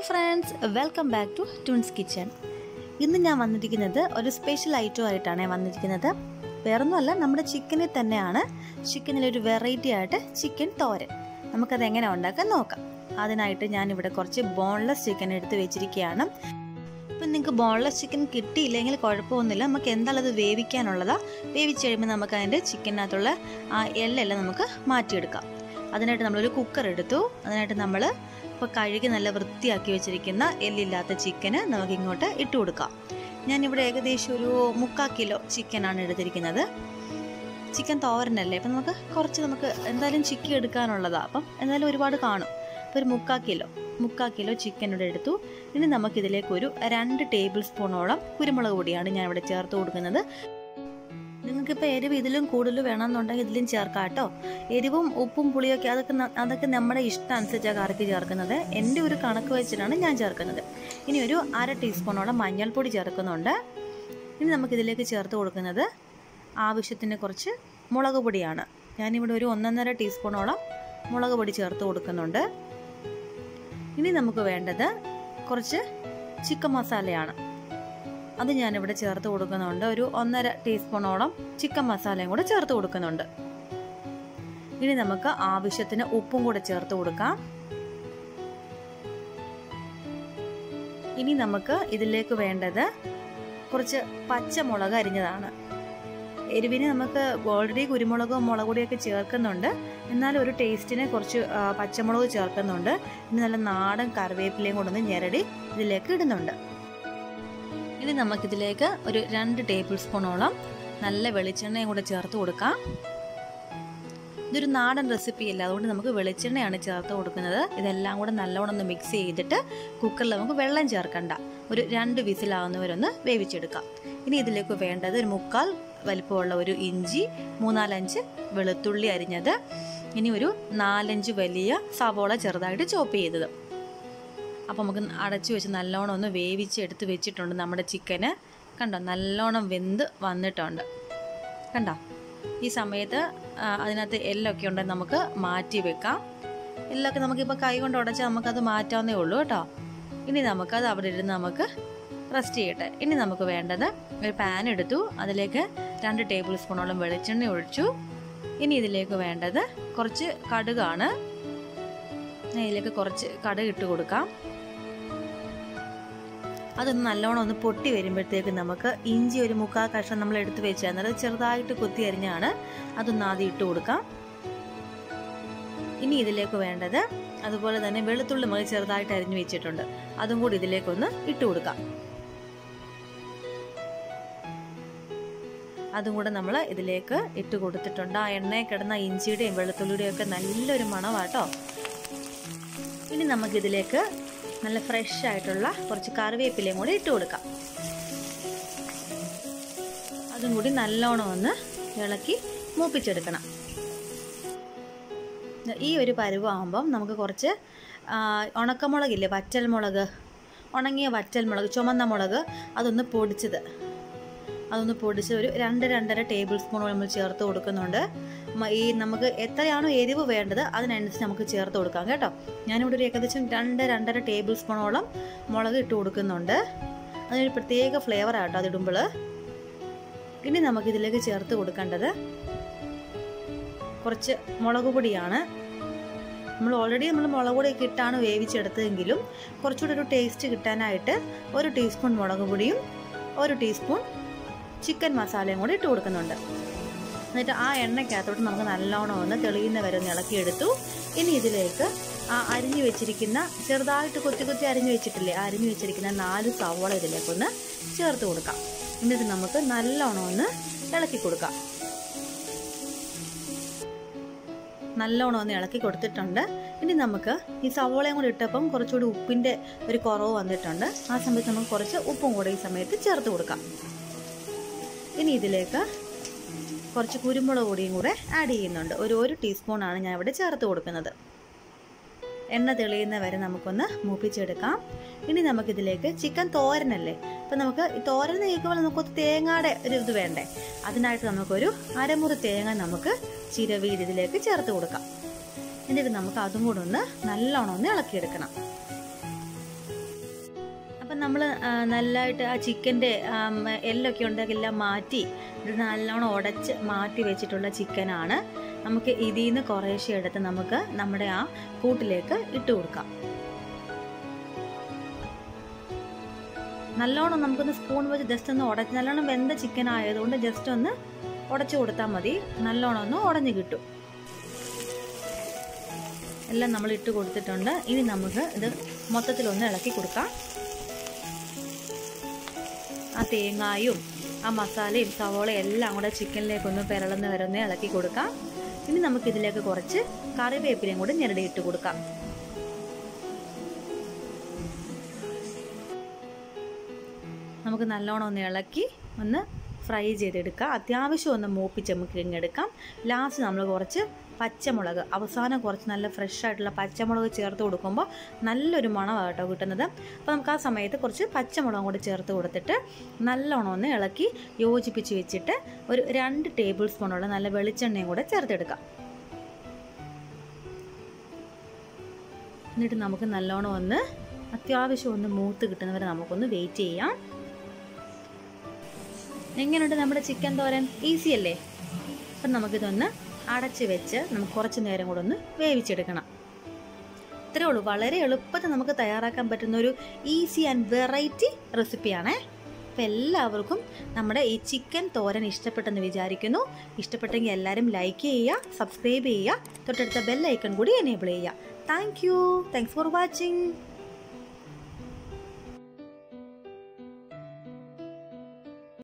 friends welcome back to twins kitchen ഇന്ന് ഞാൻ വന്നിരിക്കുന്നത് ഒരു സ്പെഷ്യൽ ഐറ്റം ആയിട്ടാണ് വന്നിരിക്കുന്നത് വേറൊന്നുമല്ല നമ്മുടെ ചിക്കനിൽ തന്നെയാണ് ചിക്കനിലൊരു വെറൈറ്റി ആയിട്ട് ചിക്കൻ തോരൻ നമുക്കത് എങ്ങനെ ഉണ്ടാക്കാൻ നോക്കാം അതിനായിട്ട് ഞാനിവിടെ കുറച്ച് ബോൺലെസ് ചിക്കൻ എടുത്ത് വെച്ചിരിക്കുകയാണ് ഇപ്പം നിങ്ങൾക്ക് ബോൺലെസ് ചിക്കൻ കിട്ടിയില്ലെങ്കിൽ കുഴപ്പമൊന്നുമില്ല നമുക്ക് എന്തായാലും അത് വേവിക്കാനുള്ളതാ വേവിച്ച് കഴിയുമ്പോൾ നമുക്ക് അതിൻ്റെ ചിക്കനകത്തുള്ള ആ എല്ലെല്ലാം നമുക്ക് മാറ്റിയെടുക്കാം അതിനായിട്ട് നമ്മളൊരു കുക്കർ എടുത്തു അതിനായിട്ട് നമ്മൾ ഇപ്പോൾ കഴുകി നല്ല വൃത്തിയാക്കി വെച്ചിരിക്കുന്ന എല്ലില്ലാത്ത ചിക്കന് നമുക്ക് ഇങ്ങോട്ട് ഇട്ട് കൊടുക്കാം ഞാനിവിടെ ഏകദേശം ഒരു മുക്കാൽ കിലോ ചിക്കനാണ് എടുത്തിരിക്കുന്നത് ചിക്കൻ തോരനല്ലേ അപ്പം നമുക്ക് കുറച്ച് നമുക്ക് എന്തായാലും ചിക്കി എടുക്കാനുള്ളതാണ് അപ്പം എന്തായാലും ഒരുപാട് കാണും അപ്പോൾ ഒരു മുക്കാൽ കിലോ മുക്കാൽ കിലോ ചിക്കൻ ഇവിടെ എടുത്തു ഇനി നമുക്കിതിലേക്ക് ഒരു രണ്ട് ടേബിൾ സ്പൂണോളം കുരുമുളക് പൊടിയാണ് ഞാൻ ഇവിടെ ചേർത്ത് കൊടുക്കുന്നത് നിങ്ങൾക്കിപ്പോൾ എരിവ് ഇതിലും കൂടുതൽ വേണമെന്നുണ്ടെങ്കിൽ ഇതിലും ചേർക്കാം കേട്ടോ എരിവും ഉപ്പും പുളിയൊക്കെ അതൊക്കെ ന- അതൊക്കെ നമ്മുടെ ഇഷ്ടം അനുസരിച്ചാണ് കറിക്ക് ചേർക്കുന്നത് എൻ്റെ ഒരു കണക്ക് വെച്ചിട്ടാണ് ഞാൻ ചേർക്കുന്നത് ഇനി ഒരു അര ടീസ്പൂണോളം മഞ്ഞൾപ്പൊടി ചേർക്കുന്നുണ്ട് ഇനി നമുക്കിതിലേക്ക് ചേർത്ത് കൊടുക്കുന്നത് ആവശ്യത്തിന് കുറച്ച് മുളക് പൊടിയാണ് ഞാനിവിടെ ഒരു ഒന്നൊന്നര ടീസ്പൂണോളം മുളക് പൊടി ചേർത്ത് കൊടുക്കുന്നുണ്ട് ഇനി നമുക്ക് വേണ്ടത് കുറച്ച് ചിക്കൻ മസാലയാണ് അത് ഞാനിവിടെ ചേർത്ത് കൊടുക്കുന്നുണ്ട് ഒരു ഒന്നര ടീസ്പൂണോളം ചിക്കൻ മസാലയും കൂടെ ചേർത്ത് കൊടുക്കുന്നുണ്ട് ഇനി നമുക്ക് ആവശ്യത്തിന് ഉപ്പും കൂടെ ചേർത്ത് കൊടുക്കാം ഇനി നമുക്ക് ഇതിലേക്ക് വേണ്ടത് കുറച്ച് പച്ചമുളക് അരിഞ്ഞതാണ് എരിവിന് നമുക്ക് ഓൾറെഡി കുരുമുളകും മുളക് പൊടിയൊക്കെ ചേർക്കുന്നുണ്ട് എന്നാലും ഒരു ടേസ്റ്റിന് കുറച്ച് ആ, പച്ചമുളക് ചേർക്കുന്നുണ്ട് ഇനി നല്ല നാടൻ കറിവേപ്പിലയും കൊണ്ടൊന്ന് ഞെരടി ഇതിലേക്ക് ഇടുന്നുണ്ട് ഇനി നമുക്കിതിലേക്ക് ഒരു രണ്ട് ടേബിൾ സ്പൂണോളം നല്ല വെളിച്ചെണ്ണയും കൂടെ ചേർത്ത് കൊടുക്കാം ഇതൊരു നാടൻ റെസിപ്പി അല്ല അതുകൊണ്ട് നമുക്ക് വെളിച്ചെണ്ണയാണ് ചേർത്ത് കൊടുക്കുന്നത് ഇതെല്ലാം കൂടെ നല്ലോണം ഒന്ന് മിക്സ് ചെയ്തിട്ട് കുക്കറിൽ നമുക്ക് വെള്ളം ചേർക്കണ്ട ഒരു രണ്ട് വിസിലാവുന്നവരൊന്ന് വേവിച്ചെടുക്കാം ഇനി ഇതിലേക്ക് വേണ്ടത് ഒരു മുക്കാൽ വലിപ്പമുള്ള ഒരു ഇഞ്ചി മൂന്നാലഞ്ച് വെളുത്തുള്ളി അരിഞ്ഞത് ഇനി ഒരു നാലഞ്ച് വലിയ സവോള ചെറുതായിട്ട് ചോപ്പ് ചെയ്തത് അപ്പോൾ നമുക്ക് അടച്ചു വെച്ച് നല്ലോണം ഒന്ന് വേവിച്ച് എടുത്ത് വെച്ചിട്ടുണ്ട് നമ്മുടെ ചിക്കന് കണ്ടോ നല്ലോണം വെന്ത് വന്നിട്ടുണ്ട് കണ്ടോ ഈ സമയത്ത് ആ, അതിനകത്ത് എല്ലൊക്കെ ഉണ്ടെങ്കിൽ നമുക്ക് മാറ്റി വെക്കാം എല്ലൊക്കെ നമുക്കിപ്പോൾ കൈ കൊണ്ട് ഉടച്ചാൽ നമുക്കത് മാറ്റാവുന്നേ ഉള്ളൂ കേട്ടോ ഇനി നമുക്കത് അവിടെ ഇരുന്ന് നമുക്ക് റെസ്റ്റ് ചെയ്യട്ടെ ഇനി നമുക്ക് വേണ്ടത് ഒരു പാൻ എടുത്തു അതിലേക്ക് രണ്ട് ടേബിൾ സ്പൂണോളം വെളിച്ചെണ്ണ ഒഴിച്ചു ഇനി ഇതിലേക്ക് വേണ്ടത് കുറച്ച് കടുകാണ് ഞാൻ ഇതിലേക്ക് കുറച്ച് കടുക് ഇട്ട് കൊടുക്കാം അതൊന്ന് നല്ലോണം ഒന്ന് പൊട്ടി വരുമ്പോഴത്തേക്ക് നമുക്ക് ഇഞ്ചി ഒരു മുക്കാൽ കഷ്ണം നമ്മൾ എടുത്ത് വെച്ചാൽ അത് ചെറുതായിട്ട് കൊത്തി അരിഞ്ഞാണ് അതൊന്ന് ആദ്യം ഇട്ട് കൊടുക്കാം ഇനി ഇതിലേക്ക് വേണ്ടത് അതുപോലെ തന്നെ വെളുത്തുള്ളി മുതൽ ചെറുതായിട്ട് അരിഞ്ഞു വെച്ചിട്ടുണ്ട് അതും കൂടി ഇതിലേക്കൊന്ന് ഇട്ട് കൊടുക്കാം അതും കൂടെ നമ്മൾ ഇതിലേക്ക് ഇട്ട് കൊടുത്തിട്ടുണ്ട് ആ എണ്ണയിൽ കിടന്ന ഇഞ്ചിയുടെയും വെളുത്തുള്ളിയുടെയും ഒക്കെ നല്ലൊരു മണമാട്ടോ ഇനി നമുക്കിതിലേക്ക് നല്ല ഫ്രഷ് ആയിട്ടുള്ള കുറച്ച് കറിവേപ്പിലയും കൂടി ഇട്ട് കൊടുക്കാം അതും കൂടി നല്ലോണം ഒന്ന് ഇളക്കി മൂപ്പിച്ചെടുക്കണം ഈ ഒരു പരുവാകുമ്പം നമുക്ക് കുറച്ച് ആ, ഉണക്കമുളകില്ലേ വറ്റൽമുളക് ഉണങ്ങിയ വറ്റൽമുളക് ചുമന്ന മുളക് അതൊന്ന് പൊടിച്ചത് അതൊന്ന് പൊടിച്ച് ഒരു രണ്ട് രണ്ടര ടേബിൾ സ്പൂൺ നമ്മൾ ചേർത്ത് കൊടുക്കുന്നുണ്ട് മ- ഈ നമുക്ക് എത്രയാണോ എരിവ് വേണ്ടത് അതിനനുസരിച്ച് നമുക്ക് ചേർത്ത് കൊടുക്കാം കേട്ടോ ഞാനിവിടെ ഒരു ഏകദേശം രണ്ട് രണ്ടര ടേബിൾ സ്പൂണോളം മുളക് ഇട്ട് കൊടുക്കുന്നുണ്ട് അതിനൊരു പ്രത്യേക ഫ്ലേവറാണ് കേട്ടോ അതിടുമ്പോൾ ഇനി നമുക്കിതിലേക്ക് ചേർത്ത് കൊടുക്കേണ്ടത് കുറച്ച് മുളക് പൊടിയാണ് നമ്മൾ ഓൾറെഡി നമ്മൾ മുളക് പൊടിയൊക്കെ ഇട്ടാണ് വേവിച്ചെടുത്തതെങ്കിലും കുറച്ചുകൂടി ഒരു ടേസ്റ്റ് കിട്ടാനായിട്ട് ഒരു ടീസ്പൂൺ മുളക് പൊടിയും ഒരു ടീസ്പൂൺ ചിക്കൻ മസാലയും കൂടി ഇട്ട് കൊടുക്കുന്നുണ്ട് എന്നിട്ട് ആ എണ്ണയ്ക്കകത്തോട്ട് നമുക്ക് നല്ലോണം ഒന്ന് തെളിയുന്ന വരെ ഒന്ന് ഇളക്കിയെടുത്തു ഇനി ഇതിലേക്ക് ആ അരിഞ്ഞു വെച്ചിരിക്കുന്ന ചെറുതായിട്ട് കൊത്തി കൊത്തി അരിഞ്ഞു വെച്ചിട്ടില്ലേ ആ അരിഞ്ഞു വെച്ചിരിക്കുന്ന നാല് സവോള ഇതിലേക്കൊന്ന് ചേർത്ത് കൊടുക്കാം എന്നിട്ട് നമുക്ക് നല്ലോണം ഒന്ന് ഇളക്കി കൊടുക്കാം നല്ലോണം ഒന്ന് ഇളക്കി കൊടുത്തിട്ടുണ്ട് ഇനി നമുക്ക് ഈ സവോളയും കൂടി ഇട്ടപ്പം കുറച്ചുകൂടി ഉപ്പിൻ്റെ ഒരു കുറവ് വന്നിട്ടുണ്ട് ആ സമയത്ത് നമുക്ക് കുറച്ച് ഉപ്പും കൂടെ ഈ സമയത്ത് ചേർത്ത് കൊടുക്കാം ഇനി ഇതിലേക്ക് കുറച്ച് കുരുമുളക് പൊടിയും കൂടെ ആഡ് ചെയ്യുന്നുണ്ട് ഒരു ഒരു ടീസ്പൂണാണ് ഞാൻ ഇവിടെ ചേർത്ത് കൊടുക്കുന്നത് എണ്ണ തെളിയുന്ന വരെ നമുക്കൊന്ന് മൂപ്പിച്ചെടുക്കാം ഇനി നമുക്കിതിലേക്ക് ചിക്കൻ തോരനല്ലേ അപ്പം നമുക്ക് ഈ തോരൻ കഴിക്കുമ്പോൾ നമുക്ക് തേങ്ങയുടെ ഒരു ഇത് വേണ്ടേ അതിനായിട്ട് നമുക്കൊരു അരമുറി തേങ്ങ നമുക്ക് ചിരവീട് ഇതിലേക്ക് ചേർത്ത് കൊടുക്കാം എന്നിട്ട് നമുക്ക് അതും കൂടെ ഒന്ന് നല്ലോണം ഒന്ന് ഇളക്കിയെടുക്കണം നമ്മൾ നല്ലതായിട്ട് ആ ചിക്കൻ്റെ എല്ലൊക്കെ ഉണ്ടെങ്കിൽ എല്ലാം മാറ്റി ഇത് നല്ലോണം ഉടച്ച് മാറ്റി വെച്ചിട്ടുള്ള ചിക്കനാണ് നമുക്ക് ഇതിൽ നിന്ന് കുറേശ്ശെ എടുത്ത് നമുക്ക് നമ്മുടെ ആ കൂട്ടിലേക്ക് ഇട്ട് കൊടുക്കാം നല്ലോണം നമുക്കൊന്ന് സ്പൂൺ വെച്ച് ജസ്റ്റ് ഒന്ന് ഉടച്ച് നല്ലോണം വെന്ത ചിക്കൻ ആയതുകൊണ്ട് ജസ്റ്റ് ഒന്ന് ഉടച്ചു കൊടുത്താൽ മതി നല്ലോണം ഒന്ന് ഉടഞ്ഞു കിട്ടും എല്ലാം നമ്മൾ ഇട്ട് കൊടുത്തിട്ടുണ്ട് ഇനി നമുക്ക് ഇത് മൊത്തത്തിലൊന്ന് ഇളക്കി കൊടുക്കാം ആ തേങ്ങായും ആ മസാലയും സവോളയും എല്ലാം കൂടെ ചിക്കനിലേക്കൊന്ന് പിരളന്ന് വരുന്ന ഇളക്കി കൊടുക്കാം ഇനി നമുക്ക് ഇതിലേക്ക് കുറച്ച് കറിവേപ്പിലയും കൂടി ഞെരടിയിട്ട് കൊടുക്കാം നമുക്ക് നല്ലോണം ഒന്ന് ഇളക്കി ഒന്ന് ഫ്രൈ ചെയ്തെടുക്കുക അത്യാവശ്യം ഒന്ന് മൂപ്പിച്ച് നമുക്ക് ഇങ്ങെടുക്കാം ലാസ്റ്റ് നമ്മൾ കുറച്ച് പച്ചമുളക് അവസാനം കുറച്ച് നല്ല ഫ്രഷ് ആയിട്ടുള്ള പച്ചമുളക് ചേർത്ത് കൊടുക്കുമ്പോൾ നല്ലൊരു മണമാണ് കേട്ടോ കിട്ടുന്നത് അപ്പോൾ നമുക്ക് ആ സമയത്ത് കുറച്ച് പച്ചമുളകും കൂടി ചേർത്ത് കൊടുത്തിട്ട് നല്ലോണം ഒന്ന് ഇളക്കി യോജിപ്പിച്ച് വെച്ചിട്ട് ഒരു രണ്ട് ടേബിൾ സ്പൂണുള്ള നല്ല വെളിച്ചെണ്ണയും കൂടെ ചേർത്തെടുക്കാം എന്നിട്ട് നമുക്ക് നല്ലോണം ഒന്ന് അത്യാവശ്യം ഒന്ന് മൂത്ത് കിട്ടുന്നവരെ നമുക്കൊന്ന് വെയിറ്റ് ചെയ്യാം എങ്ങനെയുണ്ട് നമ്മുടെ ചിക്കൻ തോരൻ ഈസി അല്ലേ അപ്പം നമുക്കിതൊന്ന് അടച്ച് വെച്ച് നമുക്ക് കുറച്ച് നേരം കൂടെ ഒന്ന് വേവിച്ചെടുക്കണം ഇത്രേ ഉള്ളൂ വളരെ എളുപ്പത്തിൽ നമുക്ക് തയ്യാറാക്കാൻ പറ്റുന്ന ഒരു ഈസി ആൻഡ് വെറൈറ്റി റെസിപ്പിയാണേ അപ്പോൾ എല്ലാവർക്കും നമ്മുടെ ഈ ചിക്കൻ തോരൻ ഇഷ്ടപ്പെട്ടെന്ന് വിചാരിക്കുന്നു ഇഷ്ടപ്പെട്ടെങ്കിൽ എല്ലാവരും ലൈക്ക് ചെയ്യുക സബ്സ്ക്രൈബ് ചെയ്യുക തൊട്ടടുത്ത ബെൽ ഐക്കൺ കൂടി എനേബിൾ ചെയ്യുക thank you thanks for watching